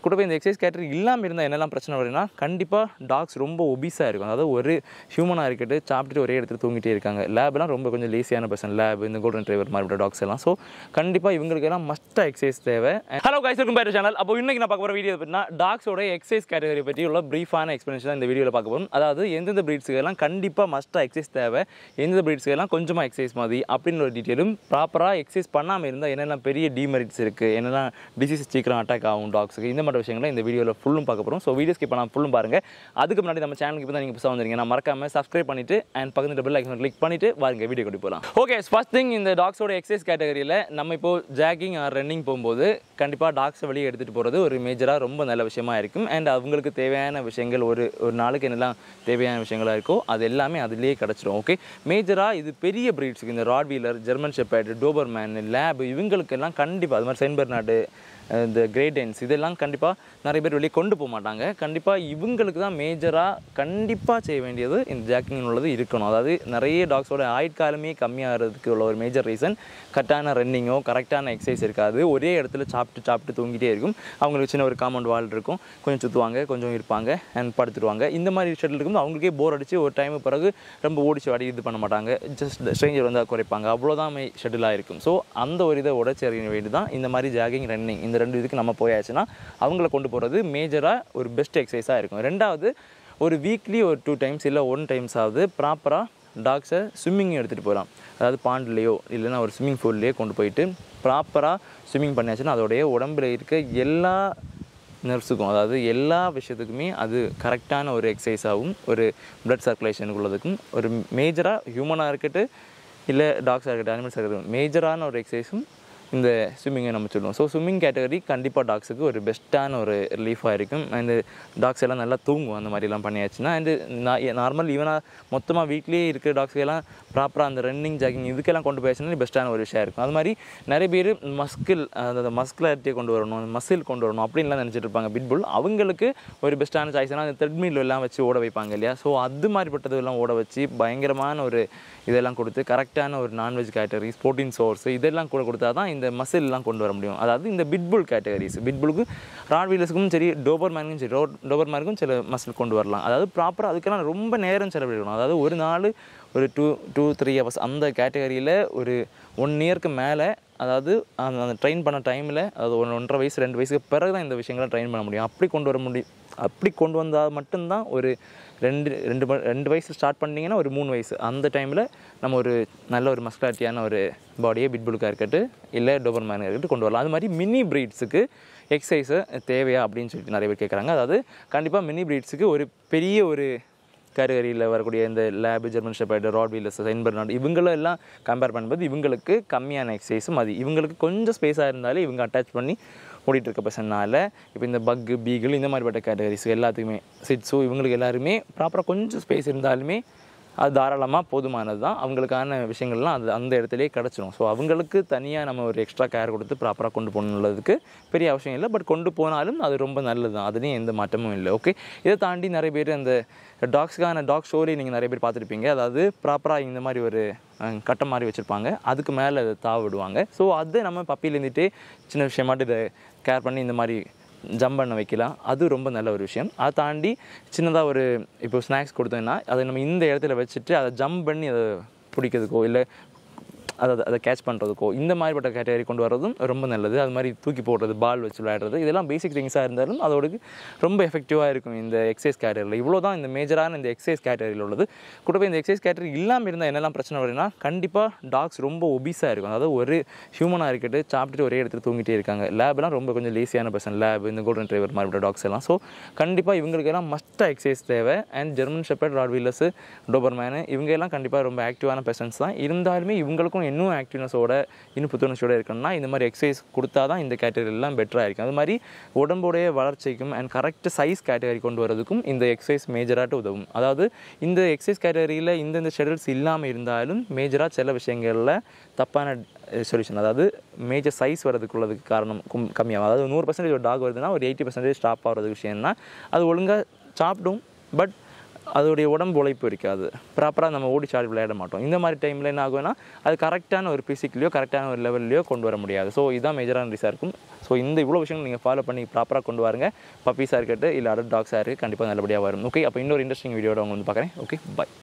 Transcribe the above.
கூட போய் இந்த எக்ஸசைஸ் கேட்டகரி இல்லாமல் இருந்தால் என்னெல்லாம் பிரச்சனை வருதுன்னா கண்டிப்பாக டாக்ஸ் ரொம்ப ஒபிஸாக இருக்கும் அதாவது ஒரு ஹியூமனாக இருக்கட்டு சாப்பிட்டுட்டு ஒரே இடத்துல தூங்கிட்டே இருக்காங்க லேப்லாம் ரொம்ப கொஞ்சம் லேசியான பர்சன் லேப் இந்த கோல்டன் டிரைவர் மாதிரி டாக்ஸ் எல்லாம் ஸோ கண்டிப்பாக இவங்களுக்கு எல்லாம் மஸ்ட்டாக எக்ஸசைஸ் தேவை ஹலோ கைஸ் இருக்கும் பேர் சேனல் அப்போ இன்னைக்கு நான் பார்க்க போகிற வீடியோ பார்த்தீங்கன்னா டாக்ஸோட எக்ஸசைஸ் கேட்டகரி பற்றி உள்ள ப்ரீஃபான எக்ஸ்பிளேஷன் தான் இந்த வீடியோவில் பார்க்க போகிறோம் அதாவது எந்தெந்த breedsக்கு எல்லாம் கண்டிப்பாக மஸ்ட்டாக எக்ஸசைஸ் தேவை எந்தெந்த breedsக்கு எல்லாம் கொஞ்சமாக எக்ஸசைஸ் மாதிரி அப்படின்னு ஒரு டீட்டெயிலும் ப்ராப்பராக எக்ஸசைஸ் பண்ணாமல் இருந்தால் என்னென்ன பெரிய டிமெரிட்ஸ் இருக்குது என்னெல்லாம் டிசீஸ் சீக்கிரம் அட்டாக் ஆகும் டாக்ஸுக்கு இந்த மாதிரி விஷயங்களை இந்த வீடியோவில் ஃபுல்லும் பார்க்க போகிறோம் ஸோ வீடியோ ஸ்கிப் பண்ணாமல் ஃபுல்லும் பாருங்கள் அதுக்கு முன்னாடி நம்ம சேனலுக்கு இப்போ தான் நீங்கள் புதுசாக வந்திருக்கீங்க நான் மறக்காம சப்ஸ்கிரைப் பண்ணிட்டு அண்ட் பக்கத்து பெல் ஐக்கன் கிளிக் பண்ணிட்டு வாங்க வீடியோ கொண்டு போகலாம் ஓகே ஃபர்ஸ்ட் திங் இந்த டாக்ஸோட எக்ஸசைஸ் கேட்டகரியில் நம்ம இப்போ ஜாகிங் ஆர் ரன்னிங் போகும்போது கண்டிப்பாக டாக்ஸை வெளியே எடுத்துகிட்டு போகிறது ஒரு மேஜராக ரொம்ப நல்ல விஷயமா இருக்கும் அண்ட் அவங்களுக்கு தேவையான விஷயங்கள் ஒரு ஒரு நாளுக்கு என்னெல்லாம் தேவையான விஷயங்களாக இருக்கோ அது எல்லாமே அதுலேயே கிடச்சிரும் ஓகே மேஜராக இது பெரிய ப்ரீட்ஸுக்கு இந்த rottweiler German shepherd Doberman lab இவங்களுக்கெல்லாம் கண்டிப்பாக அது மாதிரி சென்பெர்நாடு இந்த கிரேடென்ஸ் இதெல்லாம் கண்டிப்பாக நிறைய பேர் வெளியே கொண்டு போக மாட்டாங்க கண்டிப்பாக இவங்களுக்கு தான் மேஜராக கண்டிப்பாக செய்ய வேண்டியது இந்த ஜாக்கிங் உள்ளது இருக்கணும் அதாவது நிறைய டாக்ஸோட ஆயுட்காலமே கம்மியாகிறதுக்கு உள்ள ஒரு மேஜர் ரீசன் கரெக்டான ரன்னிங்கோ கரெக்டான எக்ஸசைஸ் இருக்காது ஒரே இடத்துல சாப்பிட்டு சாப்பிட்டு தூங்கிட்டே இருக்கும் அவங்களுக்கு சின்ன ஒரு காம்பவுண்ட் வால் இருக்கும் கொஞ்சம் சுற்றுவாங்க கொஞ்சம் இருப்பாங்க அண்ட் படுத்துருவாங்க இந்த மாதிரி ஷெட்டில் இருக்கும்போது அவங்களுக்கே போர் அடிச்சு ஒரு டைம் பிறகு ரொம்ப ஓடிச்சு வாடி இது பண்ண மாட்டாங்க ஜஸ்ட் ஸ்ட்ரேஞ்சர் வந்தால் குறைப்பாங்க அவ்வளோதான் ஷெட்டிலாக இருக்கும் ஸோ அந்த ஒரு இதை உடச்சறிய வேண்டி தான் இந்த மாதிரி ஜாகிங் ரன்னிங் இந்த ரெண்டு இதுக்கு நம்ம போயாச்சுன்னா அவங்கள கொண்டு போகிறது மேஜராக ஒரு பெஸ்ட் எக்ஸசைஸாக இருக்கும் ரெண்டாவது ஒரு வீக்லி ஒரு டூ டைம்ஸ் இல்லை ஒன் டைம்ஸ் ஆகுது ப்ராப்பராக டாக்ஸை ஸ்விம்மிங் எடுத்துகிட்டு போகலாம் அதாவது பாண்ட்லேயோ இல்லைன்னா ஒரு ஸ்விம்மிங் பூல்லையோ கொண்டு போயிட்டு ப்ராப்பராக ஸ்விம்மிங் பண்ணியாச்சுன்னா அதோடைய உடம்புல இருக்க எல்லா நர்ஸுக்கும் அதாவது எல்லா விஷயத்துக்குமே அது கரெக்டான ஒரு எக்ஸசைஸாகவும் ஒரு பிளட் சர்க்குலேஷனுக்கு உள்ளதுக்கும் ஒரு மேஜராக ஹியூமனாக இருக்கட்டும் இல்லை டாக்ஸாக இருக்கட்டும் அனிமல்ஸாக இருக்கட்டும் மேஜரான ஒரு எக்ஸசைஸும் இந்த ஸ்விம்மிங்கை நம்ம சொல்லுவோம் ஸோ ஸ்விம்மிங் கேட்டகரி கண்டிப்பாக டாக்ஸுக்கு ஒரு பெஸ்ட்டான ஒரு ரிலீஃபாக இருக்கும் அண்டு டாக்ஸ் எல்லாம் நல்லா தூங்கும் அந்த மாதிரிலாம் பண்ணியாச்சுன்னா அண்டு நார்மல் ஈவனாக மொத்தமாக வீட்லேயே இருக்கிற டாக்ஸ்க்கு எல்லாம் ப்ராப்பராக அந்த ரன்னிங் ஜாகிங் இதுக்கெல்லாம் கொண்டு போயாச்சுன்னா பெஸ்ட்டான ஒரு விஷயம் இருக்கும் அது மாதிரி நிறைய பேர் மஸ்கில் அந்த மஸ்குலாரிட்டியை கொண்டு வரணும் அந்த மசில் கொண்டு வரணும் அப்படின்லாம் நினச்சிட்டு இருப்பாங்க பிட்புல் அவங்களுக்கு ஒரு பெஸ்ட்டான சாய்ஸ்னால் அந்த த்ரெட்மில் எல்லாம் வச்சு ஓட வைப்பாங்க இல்லையா ஸோ அது மாதிரிப்பட்டது எல்லாம் ஓட வச்சு பயங்கரமான ஒரு இதெல்லாம் கொடுத்து கரெக்டான ஒரு நான்வெஜ் கேட்டகரிஸ் ப்ரோட்டீன் சோர்ஸ் இதெல்லாம் கூட கொடுத்தா தான் இந்த மசில்லாம் கொண்டு வர முடியும் அதாவது இந்த பிட்புல் கேட்டகரிஸ் பிட்புலுக்கு ராட்வீலர்ஸுக்கும் சரி டோபர் மேனுக்கும் சரி ரோ டோபர் மேனுக்கும் சில மசில் கொண்டு வரலாம் அதாவது ப்ராப்பராக அதுக்கெல்லாம் ரொம்ப நேரம் செலவிடணும் அதாவது ஒரு நாள் ஒரு டூ டூ த்ரீ ஹவர்ஸ் அந்த கேட்டகரியில் ஒரு ஒன் இயர்க்கு மேலே அதாவது அந்த அந்த ட்ரெயின் பண்ண டைமில் அது ஒன்று ஒன்றரை வயசு ரெண்டு வயசுக்கு பிறகு தான் இந்த விஷயங்களை ட்ரெயின் பண்ண முடியும் அப்படி கொண்டு வர முடியும் அப்படி கொண்டு வந்தால் மட்டும்தான் ஒரு ரெண்டு ரெண்டு ம- ரெண்டு வயசு ஸ்டார்ட் பண்ணிங்கன்னா ஒரு மூணு வயசு அந்த டைமில் நம்ம ஒரு நல்ல ஒரு மஸ்குலாரிட்டியான ஒரு பாடியை பிட்புலுக்காக இருக்கட்டும் இல்லை டோபர் மேனாக இருக்கட்டும் கொண்டு வரலாம் அது மாதிரி மினி ப்ரீட்ஸுக்கு எக்ஸசைஸு தேவையா அப்படின்னு சொல்லிட்டு நிறைய பேர் கேட்குறாங்க அதாவது கண்டிப்பாக மினி ப்ரீட்ஸுக்கு ஒரு பெரிய ஒரு கேட்டகரியில் வரக்கூடிய இந்த lab German shepherd rottweilers Saint Bernard இவங்களெல்லாம் கம்பேர் பண்ணும்போது இவங்களுக்கு கம்மியான எக்ஸசைஸும் அது இவங்களுக்கு கொஞ்சம் ஸ்பேஸாக இருந்தாலே இவங்க அட்டாச் பண்ணி ஓடிட்டு இருக்க பர்சனால் இப்போ இந்த பக்கு பீகிள் இந்த மாதிரிப்பட்ட கேட்டகரிஸ் எல்லாத்துக்குமே சிட்ஸு இவங்களுக்கு எல்லாருமே ப்ராப்பராக கொஞ்சம் ஸ்பேஸ் இருந்தாலுமே அது தாராளமாக போதுமானது தான் அவங்களுக்கான விஷயங்கள்லாம் அது அந்த இடத்துலயே கிடச்சிரும் ஸோ அவங்களுக்கு தனியாக நம்ம ஒரு எக்ஸ்ட்ரா கேர் கொடுத்து ப்ராப்பராக கொண்டு போகணுன்றதுக்கு பெரிய அவசியம் இல்லை பட் கொண்டு போனாலும் அது ரொம்ப நல்லது தான் அதுலேயும் எந்த மாற்றமும் இல்லை ஓகே இதை தாண்டி நிறைய பேர் அந்த டாக்ஸ்க்கான டாக் ஸ்டோரி நீங்கள் நிறைய பேர் பார்த்துருப்பீங்க அதாவது ப்ராப்பராக இந்த மாதிரி ஒரு அஹ், கட்டம் மாதிரி வச்சுருப்பாங்க அதுக்கு மேலே அதை தாவ விடுவாங்க ஸோ அதை நம்ம பப்பிலேருந்துட்டே சின்ன விஷயமாட்டு இதை கேர் பண்ணி இந்த மாதிரி ஜம்ப் பண்ண வைக்கலாம் அது ரொம்ப நல்ல ஒரு விஷயம் அதை தாண்டி சின்னதாக ஒரு இப்போ ஸ்நாக்ஸ் கொடுத்தோன்னா அதை நம்ம இந்த இடத்துல வச்சுட்டு அதை ஜம்ப் பண்ணி அதை பிடிக்கிறதுக்கோ இல்லை அதை அதை கேட்ச் பண்ணுறதுக்கோ இந்த மாதிரிப்பட்ட கேட்டகரி கொண்டு வரதும் ரொம்ப நல்லது அது மாதிரி தூக்கி போடுறது பால் வச்சு விளையாடுறது இதெல்லாம் பேசிக் திங்ஸாக இருந்தாலும் அதோட ரொம்ப எஃபெக்டிவாக இருக்கும் இந்த எக்ஸசைஸ் கேட்டகரியில் இவ்வளோ தான் இந்த மேஜரான இந்த எக்ஸசைஸ் கேட்டகரியில் உள்ளது கூட போய் இந்த எக்ஸசைஸ் கேட்டகரி இல்லாமல் இருந்தால் என்னெல்லாம் பிரச்சனை வருதுன்னா கண்டிப்பாக டாக்ஸ் ரொம்ப ஒபிஸாக இருக்கும் அதாவது ஒரு ஹியூமனாக இருக்கட்டு சாப்பிட்டுட்டு ஒரே இடத்துல தூங்கிட்டே இருக்காங்க லேப்லாம் ரொம்ப கொஞ்சம் லேசியான பர்சன் லேப் இந்த கோல்டன் டிரைவர் மாதிரி டாக்ஸ் எல்லாம் ஸோ கண்டிப்பாக இவங்களுக்கு எல்லாம் மஸ்ட்டாக எக்ஸசைஸ் தேவை and German shepherd rottweilers Doberman இவங்க எல்லாம் கண்டிப்பாக ரொம்ப ஆக்டிவான பர்சன்ஸ் தான் இருந்தாலுமே இவங்களுக்கும் இன்னும் ஆக்டிவ்னஸோட இன்னும் புத்துணர்ச்சியோட இருக்கணும்னா இந்த மாதிரி எக்ஸசைஸ் கொடுத்தா தான் இந்த கேட்டகரி எல்லாம் பெட்டராக இருக்கும் அது மாதிரி உடம்புடைய வளர்ச்சிக்கும் அண்ட் கரெக்ட் சைஸ் கேட்டகரி கொண்டு வரதுக்கும் இந்த எக்ஸசைஸ் மேஜராட்டு உதவும் அதாவது இந்த எக்ஸசைஸ் கேட்டகரியில் இந்தந்த ஷெடியூல்ஸ் இல்லாமல் இருந்தாலும் மேஜராக சில விஷயங்களில் தப்பான சொல்யூஷன் அதாவது மேஜர் சைஸ் வரதுக்குள்ளதுக்கு காரணம் கும் கம்மியாகும் அதாவது நூறு பர்சன்டேஜ் ஒரு டாக் வருதுன்னா ஒரு எயிட்டி பர்சன்டேஜ் ஸ்டாப் ஆகிறது விஷயம்னா அது ஒழுங்காக சாப்பிடும் பட் அதோடைய உடம்பு உழைப்பு இருக்காது ப்ராப்பராக நம்ம ஓடி சாடி விளையாட மாட்டோம் இந்த மாதிரி டைமில் என்ன ஆகும்னா அது கரெக்டான ஒரு பிசிக்கலையோ கரெக்டான ஒரு லெவல்லையோ கொண்டு வர முடியாது ஸோ இதுதான் மேஜரான ரீஸாக இருக்கும் ஸோ ஸோ இந்த இவ்வளோ விஷயங்கள் நீங்கள் ஃபாலோ பண்ணி ப்ராப்பராக கொண்டு வாருங்க பப்பீஸாக இருக்கட்டும் இல்லை அதர் டாக்ஸாக இருக்குது கண்டிப்பாக நல்லபடியாக வரும் ஓகே அப்போ இன்னொரு இன்ட்ரெஸ்டிங் வீடியோட அவங்க வந்து பார்க்குறேன் ஓகே பை